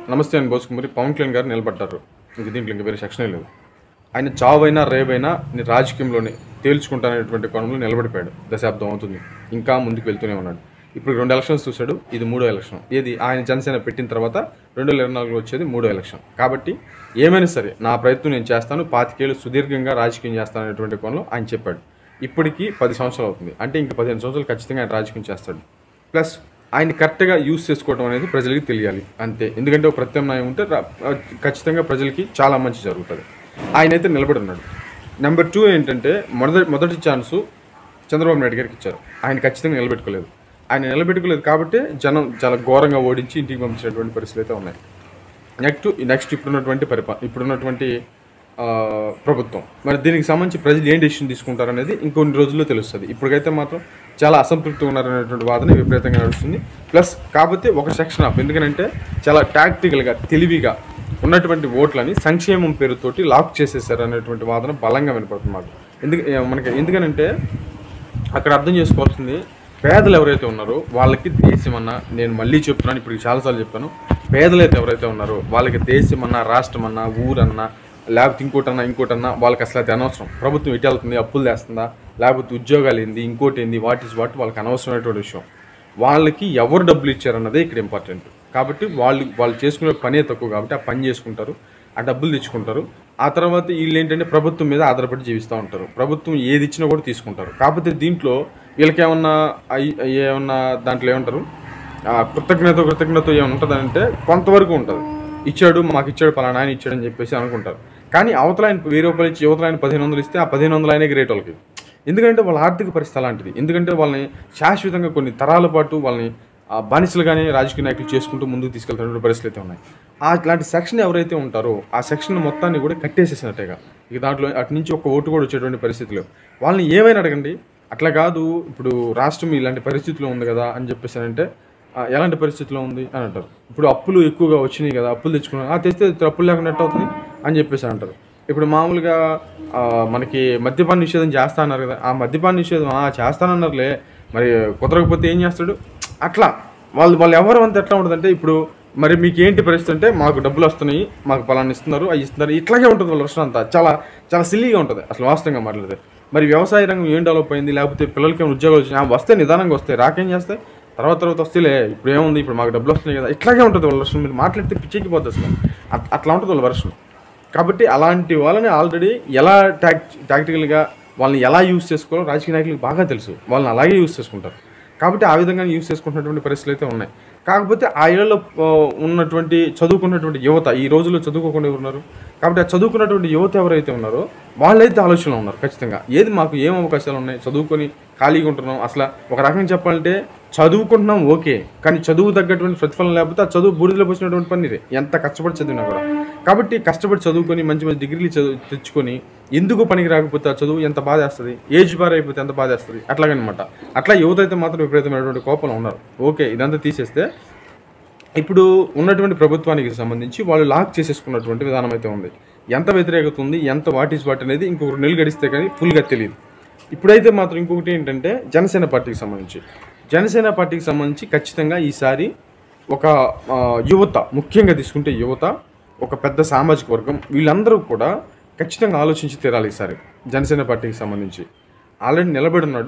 నమస్తే అని బోసుకుమరి పవన్ కళ్యాణ్ గారు నిలబడ్డారు ఇంక దీంట్లో ఇంక వేరే సెక్షనే లేదు ఆయన చావైనా రేవైనా నేను రాజకీయంలోనే తేల్చుకుంటాననేటువంటి కోణంలో నిలబడిపోయాడు దశాబ్దం అవుతుంది ఇంకా ముందుకు వెళ్తూనే ఉన్నాడు ఇప్పుడు రెండు ఎలక్షన్స్ చూశాడు ఇది మూడో ఎలక్షన్ ఏది ఆయన జనసేన పెట్టిన తర్వాత రెండు వేల ఇరవై నాలుగులో వచ్చేది మూడో ఎలక్షన్ కాబట్టి ఏమైనా సరే నా ప్రయత్నం నేను చేస్తాను పాతికేళ్ళు సుదీర్ఘంగా రాజకీయం చేస్తాను అనేటువంటి కోణంలో ఆయన చెప్పాడు ఇప్పటికీ పది సంవత్సరాలు అవుతుంది అంటే ఇంక పదిహేను సంవత్సరాలు ఖచ్చితంగా ఆయన రాజకీయం చేస్తాడు ప్లస్ ఆయన కరెక్ట్గా యూస్ చేసుకోవడం అనేది ప్రజలకి తెలియాలి అంతే ఎందుకంటే ఒక ప్రత్యామ్నాయం ఉంటే రా- ఖచ్చితంగా ప్రజలకి చాలా మంచి జరుగుతుంది ఆయన అయితే నిలబడి ఉన్నాడు నెంబర్ టూ ఏంటంటే మొదటి మొదటి ఛాన్సు చంద్రబాబు నాయుడు గారికి ఇచ్చారు ఆయన ఖచ్చితంగా నిలబెట్టుకోలేదు ఆయన నిలబెట్టుకోలేదు కాబట్టి జనం చాలా ఘోరంగా ఓడించి ఇంటికి పంపించినటువంటి పరిస్థితులు అయితే ఉన్నాయి నెక్స్ట్ నెక్స్ట్ ఇప్పుడున్నటువంటి పరిపా ఇప్పుడున్నటువంటి ఆ, ప్రభుత్వం మరి దీనికి సంబంధించి ప్రజలు ఏం డెసిషన్ తీసుకుంటారనేది ఇంకొన్ని రోజుల్లో తెలుస్తుంది ఇప్పటికైతే మాత్రం చాలా అసంతృప్తి ఉన్నారనేటువంటి వాదన విపరీతంగా నడుస్తుంది ప్లస్ కాకపోతే ఒక సెక్షన్ ఆఫ్ ఎందుకంటే చాలా టాక్టికల్గా తెలివిగా ఉన్నటువంటి ఓట్లని సంక్షేమం పేరుతోటి లాక్ చేసేసారు అనేటువంటి వాదన బలంగా వినపడుతుంది మాకు ఎందుకు మనకి ఎందుకనంటే అక్కడ అర్థం చేసుకోవాల్సింది పేదలు ఎవరైతే ఉన్నారో వాళ్ళకి దేశం అన్నా నేను మళ్ళీ చెప్తున్నాను ఇప్పుడు చాలాసార్లు చెప్పాను పేదలు అయితే ఎవరైతే ఉన్నారో వాళ్ళకి దేశం అన్నా రాష్ట్రం అన్నా ఊరన్నా లేకపోతే ఇంకోటన్నా ఇంకోటన్నా వాళ్ళకి అసలు అయితే అనవసరం ప్రభుత్వం ఎటు వెళ్తుంది అప్పులు తెస్తుందా లేకపోతే ఉద్యోగాలు ఏంది ఇంకోటి ఏంది వాట్ ఇస్ వాట్ వాళ్ళకి అనవసరమైనటువంటి విషయం వాళ్ళకి ఎవరు డబ్బులు ఇచ్చారన్నదే ఇక్కడ ఇంపార్టెంట్ కాబట్టి వాళ్ళు వాళ్ళు చేసుకునే పనే తక్కువ కాబట్టి ఆ పని చేసుకుంటారు ఆ డబ్బులు తెచ్చుకుంటారు ఆ తర్వాత వీళ్ళు ఏంటంటే ప్రభుత్వం మీద ఆధారపడి జీవిస్తూ ఉంటారు ప్రభుత్వం ఏది ఇచ్చినా కూడా తీసుకుంటారు కాకపోతే దీంట్లో వీళ్ళకి ఏమన్నా అయి- ఏమన్నా దాంట్లో ఏమంటారు ఆ కృతజ్ఞత కృతజ్ఞత ఏమైనా ఉంటుందంటే కొంతవరకు ఉంటుంది ఇచ్చాడు మాకు ఇచ్చాడు పలానా ఆయన ఇచ్చాడు అని చెప్పేసి అనుకుంటారు కానీ అవతల ఆయన వెయ్యి రూపాయలు ఇచ్చి యువతల ఆయన పదిహేను వందలు ఇస్తే ఆ పదిహేను వందలు ఆయనే గ్రేట్ వాళ్ళకి ఎందుకంటే వాళ్ళ ఆర్థిక పరిస్థితి అలాంటిది ఎందుకంటే వాళ్ళని శాశ్వతంగా కొన్ని తరాల పాటు వాళ్ళని ఆ, బానిసలుగానే రాజకీయ నాయకులు చేసుకుంటూ ముందుకు తీసుకెళ్తున్న పరిస్థితులు అయితే ఉన్నాయి ఆ ఇట్లాంటి సెక్షన్ ఎవరైతే ఉంటారో ఆ సెక్షన్ మొత్తాన్ని కూడా కట్టేసేసినట్టేగా ఇక దాంట్లో అటు నుంచి ఒక ఓటు కూడా వచ్చేటువంటి పరిస్థితులు వాళ్ళని ఏమైనా అడగండి అట్లా కాదు ఇప్పుడు రాష్ట్రం ఇలాంటి పరిస్థితిలో ఉంది కదా అని చెప్పేసి అంటే "ఆ, ఎలాంటి పరిస్థితిలో ఉంది అని అంటారు ఇప్పుడు అప్పులు ఎక్కువగా వచ్చినాయి కదా అప్పులు తెచ్చుకున్నాను ఆ తెస్తే అప్పులు లేకుండా ఎట్ట అవుతుంది అని చెప్పేసి అంటారు ఇప్పుడు మామూలుగా ఆ, మనకి మద్యపాన నిషేధం చేస్తా అన్నారు కదా ఆ మద్యపాన నిషేధం "ఆ, చేస్తానన్నారులే మరి కుదరకపోతే ఏం చేస్తాడు అట్లా వాళ్ళు వాళ్ళు ఎవరు అంత ఎట్లా ఉంటుందంటే ఇప్పుడు మరి మీకు ఏంటి పరిస్థితి అంటే మాకు డబ్బులు వస్తున్నాయి మాకు పలానా ఇస్తున్నారు అవి ఇస్తున్నారు ఇట్లాగే ఉంటుంది వాళ్ళ వర్షం అంతా చాలా చాలా సిల్లీగా ఉంటుంది అసలు వాస్తవంగా మాట్లాడితే మరి వ్యవసాయ రంగం ఏం డెవలప్ అయింది లేకపోతే పిల్లలకి ఏమైనా ఉద్యోగాలు వచ్చినాయి ఆ, వస్తే నిదానంగా వస్తాయి రాకేం చేస్తాయి తర్వాత తర్వాత వస్తేలే ఇప్పుడు ఏముంది ఇప్పుడు మాకు డబ్బులు వస్తున్నాయి కదా ఇట్లాగే ఉంటుంది వాళ్ళ వర్షం మీరు మాట్లాడితే పిచ్చెక్కి పోతుంది అసలు అట్- అట్లా ఉంటుంది వాళ్ళ వర్షం కాబట్టి అలాంటి వాళ్ళని ఆల్రెడీ ఎలా టాక్ టాక్టికల్గా వాళ్ళని ఎలా యూస్ చేసుకోవాలో రాజకీయ నాయకులకు బాగా తెలుసు వాళ్ళని అలాగే యూస్ చేసుకుంటారు కాబట్టి ఆ విధంగా యూస్ చేసుకుంటున్నటువంటి పరిస్థితులు అయితే ఉన్నాయి కాకపోతే ఆ ఏళ్ళలో ఆ, ఉన్నటువంటి చదువుకున్నటువంటి యువత ఈ రోజుల్లో చదువుకోకుండా ఎవరు ఉన్నారు కాబట్టి ఆ చదువుకున్నటువంటి యువత ఎవరైతే ఉన్నారో వాళ్ళైతే ఆలోచనలో ఉన్నారు ఖచ్చితంగా ఏది మాకు ఏం అవకాశాలు ఉన్నాయి చదువుకొని ఖాళీగా ఉంటున్నాం అసలు ఒక రకంగా చెప్పాలంటే చదువుకుంటున్నాం ఓకే కానీ చదువు తగ్గటువంటి ప్రతిఫలం లేకపోతే ఆ చదువు బూడిదలో పోసినటువంటి పనిరే ఎంత కష్టపడి చదివినా కూడా కాబట్టి కష్టపడి చదువుకొని మంచి మంచి డిగ్రీలు చదువు తెచ్చుకొని ఎందుకు పనికి రాకపోతే ఆ చదువు ఎంత బాధ వేస్తుంది ఏజ్ బార్ అయిపోతే ఎంత బాధ వేస్తుంది అట్లాగనమాట అట్లా యువత అయితే మాత్రం విపరీతమైనటువంటి కోపంలో ఉన్నారు ఓకే ఇదంతా తీసేస్తే ఇప్పుడు ఉన్నటువంటి ప్రభుత్వానికి సంబంధించి వాళ్ళు లాక్ చేసేసుకున్నటువంటి విధానం అయితే ఉంది ఎంత వ్యతిరేకత ఉంది ఎంత వాట్ ఈస్ వాట్ అనేది ఇంకొక నెల గడిస్తే కానీ ఫుల్గా తెలియదు ఇప్పుడైతే మాత్రం ఇంకొకటి ఏంటంటే జనసేన పార్టీకి సంబంధించి జనసేన పార్టీకి సంబంధించి ఖచ్చితంగా ఈసారి ఒక ఆ, యువత ముఖ్యంగా తీసుకుంటే యువత ఒక పెద్ద సామాజిక వర్గం వీళ్ళందరూ కూడా ఖచ్చితంగా ఆలోచించి తీరాలి ఈసారి జనసేన పార్టీకి సంబంధించి ఆల్రెడీ నిలబడి ఉన్నాడు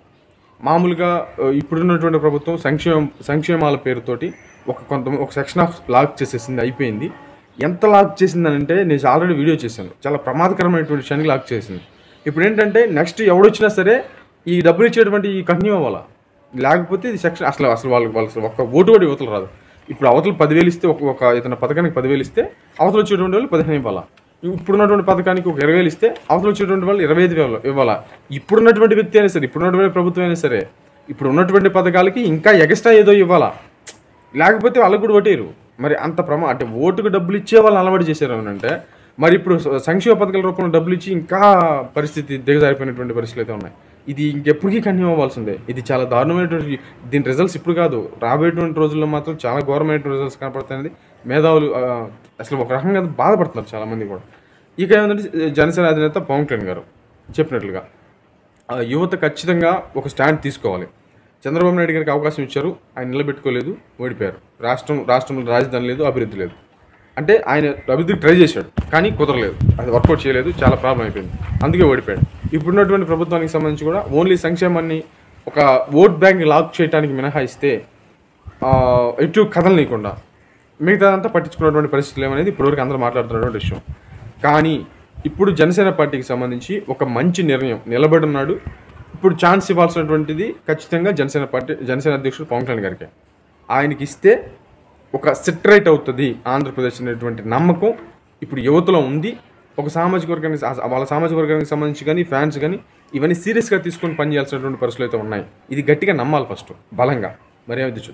మామూలుగా ఆ, ఇప్పుడున్నటువంటి ప్రభుత్వం సంక్షేమం సంక్షేమాల పేరుతోటి ఒక కొంత ఒక సెక్షన్ ఆఫ్ లాక్ చేసేసింది అయిపోయింది ఎంత లాక్ చేసిందనంటే నేను ఆల్రెడీ వీడియో చేశాను చాలా ప్రమాదకరమైనటువంటి విషయానికి లాక్ చేసింది ఇప్పుడు ఏంటంటే నెక్స్ట్ ఎవడొచ్చినా సరే ఈ డబ్బులు ఇచ్చేటువంటి ఈ కంటిన్యూ అవ్వాలా లేకపోతే ఇది సెక్షన్ అసలు అసలు వాళ్ళకి వాళ్ళు అసలు ఒక్క ఓటు కూడా యువతలు రాదు ఇప్పుడు అవతల పదివేలు ఇస్తే ఒక ఒక ఇతను పథకానికి పదివేలు ఇస్తే అవతల వచ్చేటువంటి వాళ్ళు పదిహేను ఇవ్వాలా ఇప్పుడున్నటువంటి పథకానికి ఒక ఇరవై వేలు ఇస్తే అవతల వచ్చేటువంటి వాళ్ళు ఇరవై ఐదు వేలు ఇవ్వాలా ఇప్పుడున్నటువంటి వ్యక్తి అయినా సరే ఇప్పుడున్నటువంటి ప్రభుత్వం అయినా సరే ఇప్పుడు ఉన్నటువంటి పథకాలకి ఇంకా ఎక్స్ట్రా ఏదో ఇవ్వాలా లేకపోతే వాళ్ళకు కూడా ఓటేరు మరి అంత ప్రమా అంటే ఓటుకు డబ్బులు ఇచ్చే వాళ్ళు అలవాటు చేశారు అని అంటే మరి ఇప్పుడు స- సంక్షేమ పథకాల రూపంలో డబ్బులు ఇచ్చి ఇంకా పరిస్థితి దిగజారిపోయినటువంటి పరిస్థితులు అయితే ఉన్నాయి ఇది ఇంకెప్పటికీ కంటిన్యూ అవ్వాల్సిందే ఇది చాలా దారుణమైనటువంటి దీని రిజల్ట్స్ ఇప్పుడు కాదు రాబోయేటువంటి రోజుల్లో మాత్రం చాలా ఘోరమైనటువంటి రిజల్ట్స్ కనపడుతుంది మేధావులు ఆ, అసలు ఒక రకంగా బాధపడుతున్నారు చాలా మంది కూడా ఇక ఏమంటే జనసేన అధినేత పవన్ కళ్యాణ్ గారు చెప్పినట్లుగా ఆ యువత ఖచ్చితంగా ఒక స్టాండ్ తీసుకోవాలి చంద్రబాబు నాయుడు గారికి అవకాశం ఇచ్చారు ఆయన నిలబెట్టుకోలేదు ఓడిపోయారు రాష్ట్రం రాష్ట్రంలో రాజధాని లేదు అభివృద్ధి లేదు అంటే ఆయన అభివృద్ధికి ట్రై చేశాడు కానీ కుదరలేదు అది వర్కౌట్ చేయలేదు చాలా ప్రాబ్లం అయిపోయింది అందుకే ఓడిపోయాడు ఇప్పుడున్నటువంటి ప్రభుత్వానికి సంబంధించి కూడా ఓన్లీ సంక్షేమాన్ని ఒక ఓట్ బ్యాంక్ లాక్ చేయడానికి మినహాయిస్తే ఆ, ఎటు కదలనీయకుండా మిగతాదంతా పట్టించుకున్నటువంటి పరిస్థితులు ఏమనేది ఇప్పటివరకు అందరూ మాట్లాడుతున్నటువంటి విషయం కానీ ఇప్పుడు జనసేన పార్టీకి సంబంధించి ఒక మంచి నిర్ణయం నిలబడి ఉన్నాడు ఇప్పుడు ఛాన్స్ ఇవ్వాల్సినటువంటిది ఖచ్చితంగా జనసేన పార్టీ జనసేన అధ్యక్షుడు పవన్ కళ్యాణ్ గారికి ఆయనకి ఇస్తే ఒక సెటరైట్ అవుతుంది ఆంధ్రప్రదేశ్ అనేటువంటి నమ్మకం ఇప్పుడు యువతలో ఉంది ఒక సామాజిక వర్గానికి వాళ్ళ సామాజిక వర్గానికి సంబంధించి కానీ ఫ్యాన్స్ కానీ ఇవన్నీ సీరియస్గా తీసుకొని పనిచేయాల్సినటువంటి పరిస్థితులు అయితే ఉన్నాయి ఇది గట్టిగా నమ్మాలి ఫస్ట్ బలంగా మరి ఏమైతే